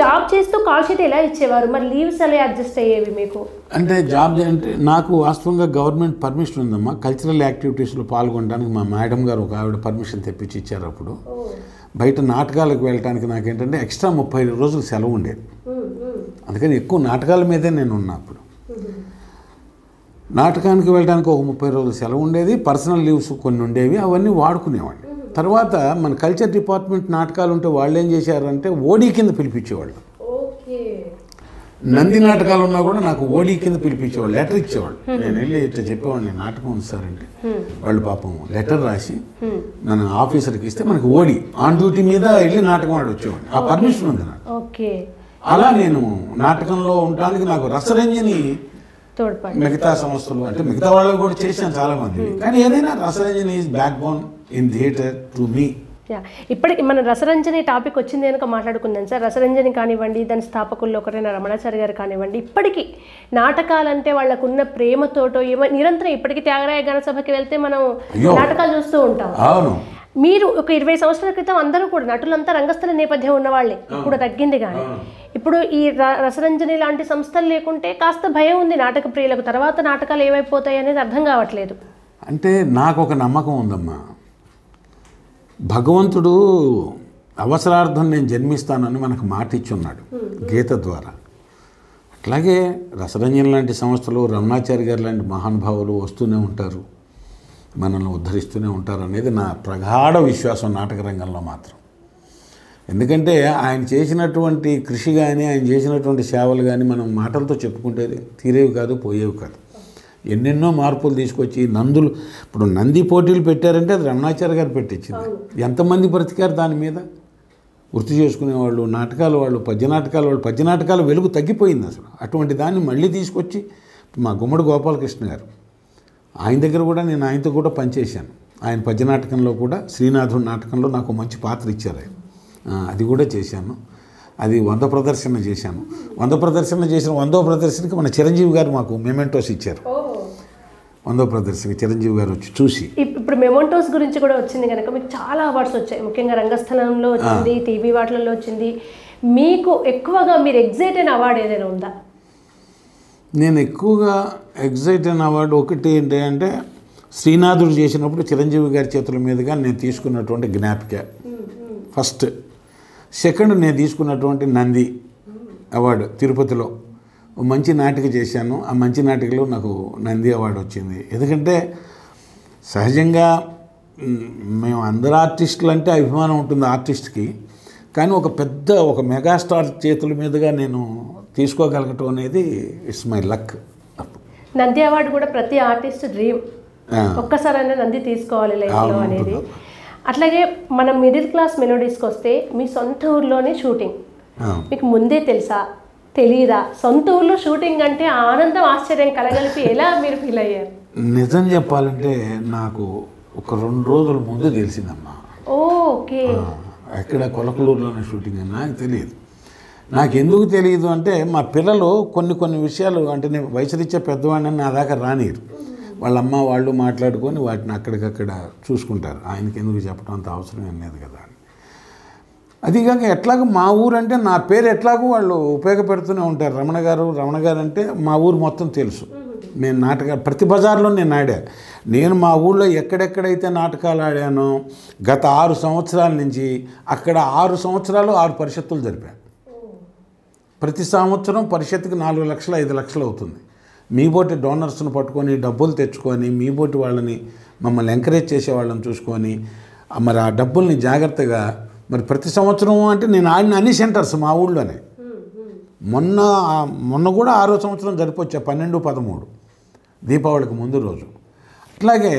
Job చేస్తూ call sheet ఎలా ఇచ్చేవారు మరి లీవ్స్ ఎలా అడ్జస్ట్ అయ్యేవి మీకు అంటే జాబ్ అంటే నాకు వాస్తవంగా గవర్నమెంట్ పర్మిషన్ ఉందమ్మా కల్చరల్ యాక్టివిటీస్లో పాల్గొనడానికి మా మేడం గారు ఒక ఆవిడ పర్మిషన్ తెప్పించి ఇచ్చారు అప్పుడు బయట నాటకాలకు వెళ్ళడానికి నాకేంటంటే ఎక్స్ట్రా ముప్పై రోజులు సెలవు ఉండేది అందుకని ఎక్కువ నాటకాల మీదే నేను ఉన్నా అప్పుడు నాటకానికి వెళ్ళడానికి ఒక ముప్పై రోజులు సెలవు ఉండేది పర్సనల్ లీవ్స్ కొన్ని ఉండేవి అవన్నీ వాడుకునేవాళ్ళు తర్వాత మన కల్చర్ డిపార్ట్మెంట్ నాటకాలు ఉంటే వాళ్ళు ఏం చేశారంటే ఓడీ కింద పిలిపించేవాళ్ళు ఓకే నంది నాటకాలు ఉన్నా కూడా నాకు ఓడీ కింద పిలిపించేవాళ్ళు లెటర్ ఇచ్చేవాళ్ళు నేను వెళ్ళి ఇట్లా చెప్పేవాడిని నాటకం ఉంది సార్ అంటే వాళ్ళు పాపం లెటర్ రాసి మన ఆఫీసర్కి ఇస్తే మనకి ఓడి ఆన్ డ్యూటీ మీద వెళ్ళి నాటకం ఆడి వచ్చేవాడిని ఆ పర్మిషన్ ఉంది నాకు ఓకే అలా నేను నాటకంలో ఉండడానికి నాకు రసరంజని తోడ్పాటు మిగతా సంస్థలు అంటే మిగతా వాళ్ళు కూడా చేశాను చాలా మంది కానీ ఏదైనా Rasaranjani is backbone in theatre to me యా ఇప్పటికి మన రసరంజని టాపిక్ వచ్చింది కనుక మాట్లాడుకుందాం సార్ రసరంజని కానివ్వండి దాని స్థాపకుల్లో ఒకరైన రమణాచారి గారు కానివ్వండి ఇప్పటికీ నాటకాలంటే వాళ్ళకున్న ప్రేమతోటో ఏమో నిరంతరం ఇప్పటికీ త్యాగరాయ గణ సభకి వెళ్తే మనం అయ్యో. నాటకాలు చూస్తూ ఉంటాం అవును మీరు ఒక ఇరవై సంవత్సరాల క్రితం అందరూ కూడా నటులంతా రంగస్థల నేపథ్యం ఉన్నవాళ్ళే ఇప్పుడు తగ్గింది కానీ ఇప్పుడు ఈ ర- రసరంజని లాంటి సంస్థలు లేకుంటే కాస్త భయం ఉంది నాటక ప్రియులకు తర్వాత నాటకాలు ఏమైపోతాయి అనేది అర్థం కావట్లేదు అంటే నాకు ఒక నమ్మకం ఉందమ్మా భగవంతుడు అవసరార్థం నేను జన్మిస్తానని మనకు మాట ఇచ్చున్నాడు గీత ద్వారా అట్లాగే రసరంజన్ లాంటి సంస్థలు రమణాచారి గారు లాంటి మహానుభావులు వస్తూనే ఉంటారు మనల్ని ఉద్ధరిస్తూనే ఉంటారు అనేది నా ప్రగాఢ విశ్వాసం నాటక రంగంలో మాత్రం ఎందుకంటే ఆయన చేసినటువంటి కృషి కానీ ఆయన చేసినటువంటి సేవలు కానీ మనం మాటలతో చెప్పుకుంటే తీరేవి కాదు పోయేవి కాదు ఎన్నెన్నో మార్పులు తీసుకొచ్చి నందులు ఇప్పుడు నంది పోటీలు పెట్టారంటే అది రమణాచార్య గారు పెట్టించింది ఎంతమంది బ్రతికారు దాని మీద గుర్తు చేసుకునేవాళ్ళు నాటకాలు వాళ్ళు పద్య నాటకాలు వాళ్ళు పద్య నాటకాల వెలుగు తగ్గిపోయింది అసలు అటువంటి దాన్ని మళ్ళీ తీసుకొచ్చి మా గుమ్మడి గోపాలకృష్ణ గారు ఆయన దగ్గర కూడా నేను ఆయనతో కూడా పనిచేశాను ఆయన పద్య నాటకంలో కూడా శ్రీనాథుడు నాటకంలో నాకు మంచి పాత్ర ఇచ్చారు ఆయన ఆ, అది కూడా చేశాను అది వంద ప్రదర్శన చేశాను వంద ప్రదర్శన చేసిన వందో ప్రదర్శనకి మన చిరంజీవి గారు మాకు మెమెంటోస్ ఇచ్చారు వందో ప్రదర్శనకి చిరంజీవి గారు వచ్చి చూసి ఇప్- ఇప్పుడు మెమోంటోస్ గురించి కూడా వచ్చింది కనుక మీకు చాలా అవార్డ్స్ వచ్చాయి ముఖ్యంగా రంగస్థలంలో వచ్చింది టీవీ వాటిలలో వచ్చింది మీకు ఎక్కువగా మీరు ఎగ్జైట్ అయిన అవార్డు ఏదైనా ఉందా నేను ఎక్కువగా ఎగ్జైట్ అయిన అవార్డు ఒకటి ఏంటి అంటే శ్రీనాథుడు చేసినప్పుడు చిరంజీవి గారి చేతుల మీదుగా నేను తీసుకున్నటువంటి జ్ఞాపిక ఫస్ట్ సెకండ్ నేను తీసుకున్నటువంటి నంది అవార్డు తిరుపతిలో ఓ మంచి నాటిక చేశాను ఆ మంచి నాటికలో నాకు నంది అవార్డు వచ్చింది ఎందుకంటే సహజంగా మ్, మేము అందరు ఆర్టిస్టులు అంటే అభిమానం ఉంటుంది ఆర్టిస్ట్కి కానీ ఒక పెద్ద ఒక మెగాస్టార్ చేతుల మీదుగా నేను తీసుకోగలగటం అనేది it's my luck Nandi award కూడా ప్రతి ఆర్టిస్ట్ డ్రీమ్ ఒక్కసారైనా నంది తీసుకోవాలి లైఫ్లో అవును, అనేది అట్లాగే మనం మిడిల్ క్లాస్ మెలోడీస్కి వస్తే మీ సొంత ఊర్లోనే షూటింగ్ మీకు ముందే తెలుసా తెలీదా సొంత ఊర్లో షూటింగ్ అంటే ఆనందం ఆశ్చర్యం కలగలిపి ఎలా మీరు ఫీల్ అయ్యారు నిజం చెప్పాలంటే నాకు ఒక రెండు రోజుల ముందు తెలిసిందమ్మా ఓకే ఆ, ఎక్కడ కొలకలూరులోనే షూటింగ్ అని నాకు తెలియదు నాకు ఎందుకు తెలియదు అంటే మా పిల్లలు కొన్ని కొన్ని విషయాలు అంటే నేను వయసురీత్యా పెద్దవాడిని నా దాకా రానిరు వాళ్ళ అమ్మ వాళ్ళు మాట్లాడుకొని వాటిని అక్కడికక్కడ చూసుకుంటారు ఆయనకి ఎందుకు చెప్పడం అంత అవసరం ఏం లేదు కదా అని అదిగాక ఎట్లాగో మా ఊరు అంటే నా పేరు ఎట్లాగో వాళ్ళు ఉపయోగపెడుతూనే ఉంటారు రమణ గారు రమణ గారు అంటే మా ఊరు మొత్తం తెలుసు నేను నాటక ప్రతి బజార్లో నేను ఆడా నేను మా ఊళ్ళో ఎక్కడెక్కడైతే నాటకాలు ఆడానో గత ఆరు సంవత్సరాల నుంచి అక్కడ ఆరు సంవత్సరాలు ఆరు పరిషత్తులు జరిపాను ప్రతి సంవత్సరం పరిషత్తుకి నాలుగు లక్షలు ఐదు లక్షలు అవుతుంది మీ బోటి డోనర్స్ను పట్టుకొని డబ్బులు తెచ్చుకొని మీ బోటి వాళ్ళని మమ్మల్ని ఎంకరేజ్ చేసే వాళ్ళని చూసుకొని ఆ మరి ఆ డబ్బుల్ని జాగ్రత్తగా మరి ప్రతి సంవత్సరం అంటే నేను ఆడిన అన్ని సెంటర్స్ మా ఊళ్ళోనే మొన్న మొన్న కూడా ఆరో సంవత్సరం జరిపొచ్చా పన్నెండు పదమూడు దీపావళికి ముందు రోజు అట్లాగే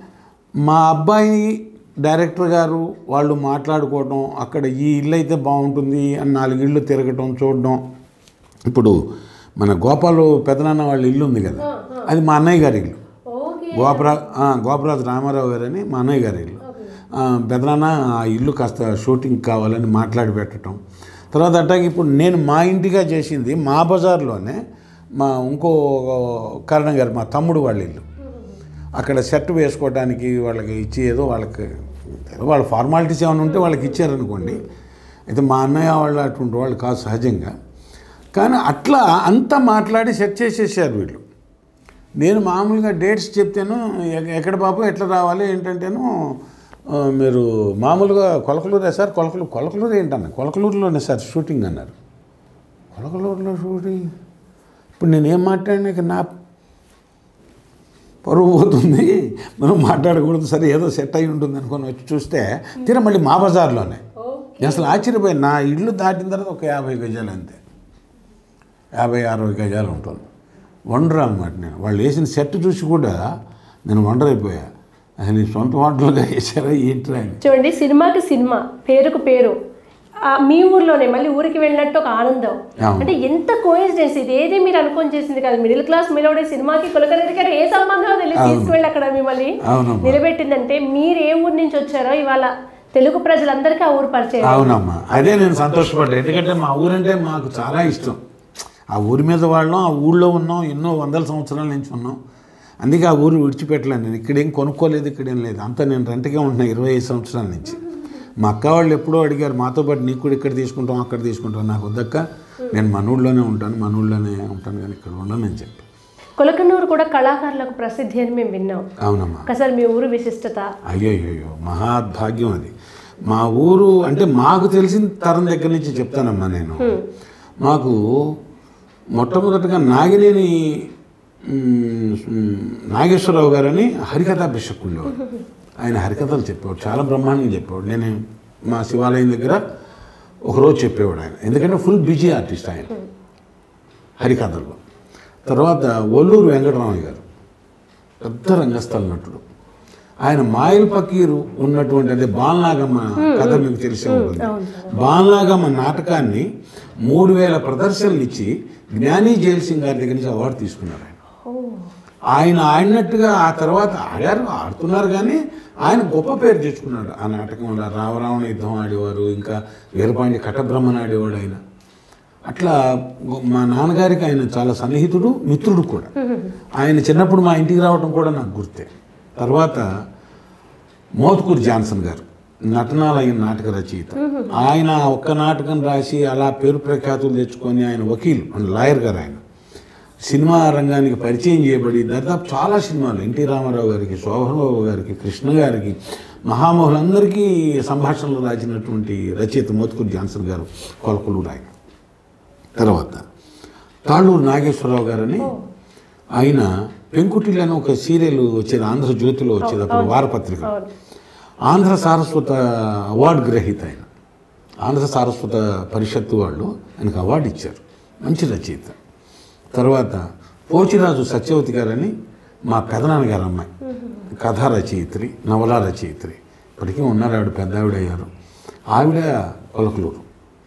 మా అబ్బాయి డైరెక్టర్ గారు వాళ్ళు మాట్లాడుకోవడం అక్కడ ఈ ఇల్లు అయితే బాగుంటుంది అని నాలుగు ఇళ్ళు తిరగటం చూడడం ఇప్పుడు మన గోపాలు పెదనాన్న వాళ్ళ ఇల్లు ఉంది కదా అది మా అన్నయ్య గారి ఇల్లు ఓకే గోపరా ఆ, గోపరాజు రామారావు గారు అని మా అన్నయ్య గారి ఇల్లు ఆ, పెదనాన్న ఆ ఇల్లు కాస్త షూటింగ్ కావాలని మాట్లాడి పెట్టడం తర్వాత అట్టాగే ఇప్పుడు నేను మా ఇంటిగా చేసింది మా బజార్లోనే మా ఇంకో కరణం గారు మా తమ్ముడు వాళ్ళ ఇల్లు అక్కడ షర్ట్ వేసుకోవడానికి వాళ్ళకి ఇచ్చి ఏదో వాళ్ళకి ఏదో వాళ్ళ ఫార్మాలిటీస్ ఏమైనా ఉంటే వాళ్ళకి ఇచ్చారనుకోండి అయితే మా అన్నయ్య వాళ్ళు అటువంటి వాళ్ళు కాదు సహజంగా కానీ అట్లా అంతా మాట్లాడి సెట్ చేసేసారు వీళ్ళు నేను మామూలుగా డేట్స్ చెప్తాను ఎ- ఎక్కడ బాబు ఎట్లా రావాలి ఏంటంటేను ఆ, మీరు మామూలుగా కొలకలూరే సార్ కొలకలూరు కొలకలూరు ఏంటన్న కొలకలూరులోనే సార్ షూటింగ్ అన్నారు కొలకలూరులో షూటింగ్ ఇప్పుడు నేను ఏం మాట్లాడినా ఇక నా పరువు పోతుంది మనం మాట్లాడకూడదు సరే ఏదో సెట్ అయి ఉంటుంది అనుకొని వచ్చి చూస్తే తీరా మళ్ళీ మా బజార్లోనే నేను అసలు ఆశ్చర్యపోయాను నా ఇల్లు దాటిన తర్వాత ఒక యాభై గజాలు అంతే యాభై అరవై గజాలు ఉంటుంది వండర్ అనమాట నేను వాళ్ళు వేసిన సెట్ చూసి కూడా నేను వండర్ అయిపోయా అసలు ఈ సొంత హోటల్గా వేసారా ఏంట్రా అని చూడండి సినిమాకి సినిమా పేరుకు పేరు ఆ, మీ ఊర్లోనే మళ్ళీ ఊరికి వెళ్ళినట్టు ఒక ఆనందం అవును. అంటే ఎంత కోయిన్సిడెన్స్ ఇది ఏది మీరు అనుకొని చేసింది కాదు మిడిల్ క్లాస్ మిలోడే సినిమాకి కొలకరికి ఏ సంబంధం తెలియదు తీసుకువెళ్ళి అక్కడ మిమ్మల్ని అవునమ్మా నిలబెట్టిందంటే మీరు ఏ ఊరు నుంచి వచ్చారో ఇవాళ తెలుగు ప్రజలందరికీ ఆ ఊరు పరిచయం అవునమ్మా అదే నేను సంతోషపడ్డా ఎందుకంటే మా ఊరంటే మాకు చాలా ఇష్టం ఆ ఊరి మీద వాళ్ళం ఆ ఊళ్ళో ఉన్నాం ఎన్నో వందల సంవత్సరాల నుంచి ఉన్నాం అందుకే ఆ ఊరు విడిచిపెట్టలేను నేను ఇక్కడేం కొనుక్కోలేదు ఇక్కడేం లేదు అంతా నేను రెంట్గా ఉంటున్నా ఇరవై ఐదు సంవత్సరాల నుంచి మా అక్క వాళ్ళు ఎప్పుడో అడిగారు మాతో పాటు నీకు కూడా ఇక్కడ తీసుకుంటాం అక్కడ తీసుకుంటాం నాకు వద్దక్క నేను మన ఊళ్ళోనే ఉంటాను మన ఊళ్ళోనే ఉంటాను కానీ ఇక్కడ ఉండను అని చెప్పి కొలకనూరు కూడా కళాకారులకు ప్రసిద్ధి అని మేము విన్నాం అవునమ్మా ఒకసారి మీ ఊరు విశిష్టత అయ్యో మహాభాగ్యం అది మా ఊరు అంటే మాకు తెలిసిన తరం దగ్గర నుంచి చెప్తానమ్మా నేను మాకు మొట్టమొదటిగా నాగినేని మ్, మ్, నాగేశ్వరరావు గారని హరికథా బిషప్ ఉండేవాడు ఆయన హరికథలు చెప్పేవాడు చాలా బ్రహ్మాండంగా చెప్పేవాడు నేను మా శివాలయం దగ్గర ఒకరోజు చెప్పేవాడు ఆయన ఎందుకంటే ఫుల్ బిజీ ఆర్టిస్ట్ ఆయన హరికథల్లో తర్వాత ఒల్లూరు వెంకటరామయ్య గారు పెద్ద రంగస్థల నటుడు ఆయన మాయల్ పకీరు ఉన్నటువంటి అంటే బాలనాగమ్మ కథ మీకు తెలిసే ఉంటుంది బాలనాగమ్మ నాటకాన్ని మూడు వేల ప్రదర్శనలు ఇచ్చి జ్ఞాని జైల్ సింగ్ గారి దగ్గర నుంచి అవార్డు తీసుకున్నారు ఆయన ఓ ఆయన ఆడినట్టుగా ఆ తర్వాత ఆడారు ఆడుతున్నారు కానీ ఆయన గొప్ప పేరు తెచ్చుకున్నాడు ఆ నాటకంలో రామరావణ యుద్ధం ఆడేవారు ఇంకా వీరపాండి కటబ్రహ్మను ఆడేవాడు ఆయన అట్లా గొ- మా నాన్నగారికి ఆయన చాలా సన్నిహితుడు మిత్రుడు కూడా ఆయన చిన్నప్పుడు మా ఇంటికి రావడం కూడా నాకు గుర్తే తర్వాత మోత్కూర్ జాన్సన్ గారు నటనాలైన నాటక రచయిత ఆయన ఒక్క నాటకం రాసి అలా పేరు ప్రఖ్యాతులు తెచ్చుకొని ఆయన వకీల్ లాయర్ గారు ఆయన సినిమా రంగానికి పరిచయం చేయబడి దాదాపు చాలా సినిమాలు ఎన్టీ రామారావు గారికి శోభనబాబు గారికి కృష్ణ గారికి మహామహులందరికీ సంభాషణలు రాసినటువంటి రచయిత మోత్కూర్ జాన్సన్ గారు కొలకలూరు ఆయన తర్వాత తాళ్ళూరు నాగేశ్వరరావు గారని ఆయన పెంకుటిల్లు అని ఒక సీరియల్ వచ్చేది ఆంధ్రజ్యోతిలో వచ్చేది అప్పుడు వారపత్రిక అవును ఆంధ్ర సారస్వత అవార్డు గ్రహీత ఆయన ఆంధ్ర సారస్వత పరిషత్తు వాళ్ళు ఆయనకు అవార్డు ఇచ్చారు మంచి రచయిత తర్వాత పోచిరాజు సత్యవతి గారని మా పెదనాన్నగారు అమ్మాయి కథా రచయిత్రి నవలా రచయిత్రి ఇప్పటికీ ఉన్నారు ఆవిడ పెద్ద ఆవిడ అయ్యారు ఆవిడ కొలకలూరు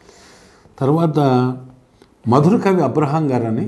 తర్వాత మధుర కవి అబ్రహాం గారని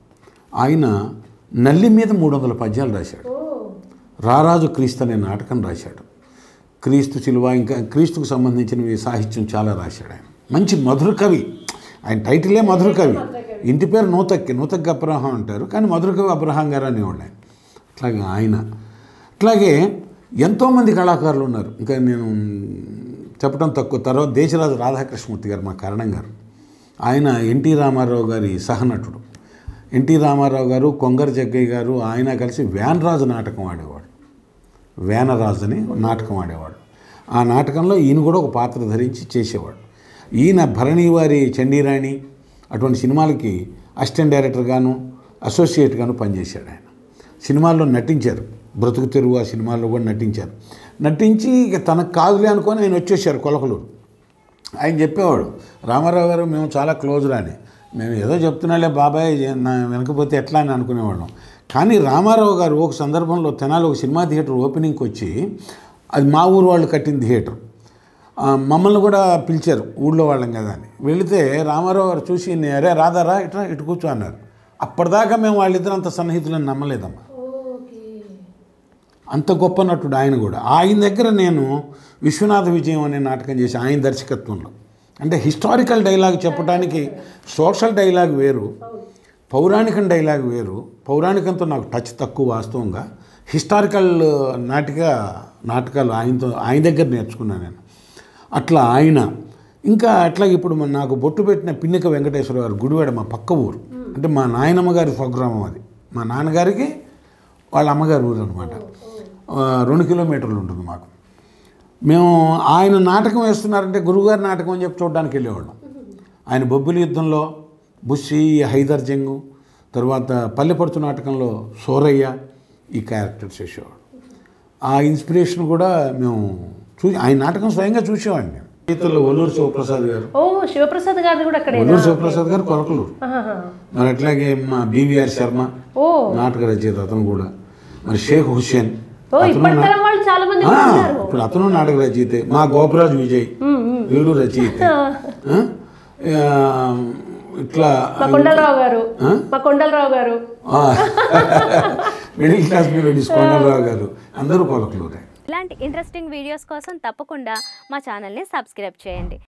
ఆయన నల్లి మీద మూడు వందల పద్యాలు రాశాడు రారాజు క్రీస్తు అనే నాటకం రాశాడు క్రీస్తు శిలువ ఇంకా క్రీస్తుకు సంబంధించినవి సాహిత్యం చాలా రాశాడు ఆయన మంచి మధుర కవి ఆయన టైటిలే మధుర కవి ఇంటి పేరు నూతక్కి నూతక్కి అబ్రహాం అంటారు కానీ మధుర కవి అబ్రహాం గారు అనేవాళ్ళు ఆయన అట్లాగే ఆయన అట్లాగే ఎంతోమంది కళాకారులు ఉన్నారు ఇంకా నేను చెప్పడం తక్కువ తర్వాత దేశరాజు రాధాకృష్ణమూర్తి గారు మా కరణం గారు ఆయన ఎన్టీ రామారావు గారి సహనటుడు ఎన్టీ రామారావు గారు కొంగర జగ్గయ్య గారు ఆయన కలిసి వ్యాన్రాజు నాటకం ఆడేవాడు వేనరాజు అని నాటకం ఆడేవాడు ఆ నాటకంలో ఈయన కూడా ఒక పాత్ర ధరించి చేసేవాడు ఈయన భరణి వారి చండీరాణి అటువంటి సినిమాలకి అసిస్టెంట్ డైరెక్టర్గాను అసోసియేట్గాను పనిచేశాడు ఆయన సినిమాల్లో నటించారు బ్రతుకు తెరువు ఆ సినిమాల్లో కూడా నటించారు నటించి ఇక తనకు కాదులే అనుకొని ఆయన వచ్చేసారు కొలకలూరు ఆయన చెప్పేవాడు రామారావు గారు మేము చాలా క్లోజ్ రాని నేను ఏదో చెప్తున్నాలే బాబాయ్ నా వెనకపోతే ఎట్లా అని అనుకునేవాళ్ళం కానీ రామారావు గారు ఒక సందర్భంలో తెనాలి ఒక సినిమా థియేటర్ ఓపెనింగ్కి వచ్చి అది మా ఊరు వాళ్ళు కట్టిన థియేటర్ ఆ, మమ్మల్ని కూడా పిలిచారు ఊళ్ళో వాళ్ళం కదా అని వెళితే రామారావు గారు చూసి "నే- అరే రాదారా ఇట్లా ఇటు కూర్చో అన్నారు అప్పటిదాకా మేము వాళ్ళిద్దరు అంత సన్నిహితులని నమ్మలేదమ్మా అంత గొప్ప నటుడు ఆయన కూడా ఆయన దగ్గర నేను విశ్వనాథ విజయం అనే నాటకం చేసి ఆయన దర్శకత్వంలో అంటే హిస్టారికల్ డైలాగ్ చెప్పడానికి సోషల్ డైలాగ్ వేరు పౌరాణికం డైలాగ్ వేరు పౌరాణికంతో నాకు టచ్ తక్కువ వాస్తవంగా హిస్టారికల్ నాటిక నాటకాలు ఆయనతో ఆయన దగ్గర నేర్చుకున్నాను నేను అట్లా ఆయన ఇంకా అట్లా ఇప్పుడు మన నాకు బొట్టు పెట్టిన పిన్నిక వెంకటేశ్వర గారు గుడివాడ మా పక్క ఊరు అంటే మా నాయనమ్మ గారి స్వగ్రామం అది మా నాన్నగారికి వాళ్ళ అమ్మగారి ఊరు అనమాట రెండు కిలోమీటర్లు ఉంటుంది మాకు మేము ఆయన నాటకం వేస్తున్నారంటే గురువుగారి నాటకం అని చెప్పి చూడడానికి వెళ్ళేవాళ్ళం ఆయన బొబ్బిలి యుద్ధంలో బుస్సి హైదర్ జంగు తర్వాత పల్లెపడుతు నాటకంలో సోరయ్య ఈ క్యారెక్టర్స్ వేసేవాడు ఆ ఇన్స్పిరేషన్ కూడా మేము చూ ఆయన నాటకం స్వయంగా చూసేవాడిని గీతల్లో ఒల్లూరు శివప్రసాద్ గారు ఓ శివప్రసాద్ గారిది కూడా అక్కడే ఒల్లూరు శివప్రసాద్ గారు కొలకలూరు ఆహాహా. మరి అట్లాగే మా బీవీఆర్ శర్మ ఓ నాటక రచయిత అతను కూడా మరి షేక్ హుస్సేన్ ఓ ఇప్పటి తరం వాళ్ళు చాలా మంది ఆ, ఉన్నారు ఇప్పుడు అతను నాటక రచయితే మా గోపరాజు విజయ్ వీడు రచయితే ఆ? ఆ, ఇట్లా మా కొండలరావు గారు మా కొండలరావు గారు ఆ, మిడిల్ క్లాస్ మీరు కొండలరావు గారు అందరూ కొలకలూరే ఇలాంటి ఇంట్రెస్టింగ్ వీడియోస్ కోసం తప్పకుండా మా ఛానల్ని సబ్స్క్రైబ్ చేయండి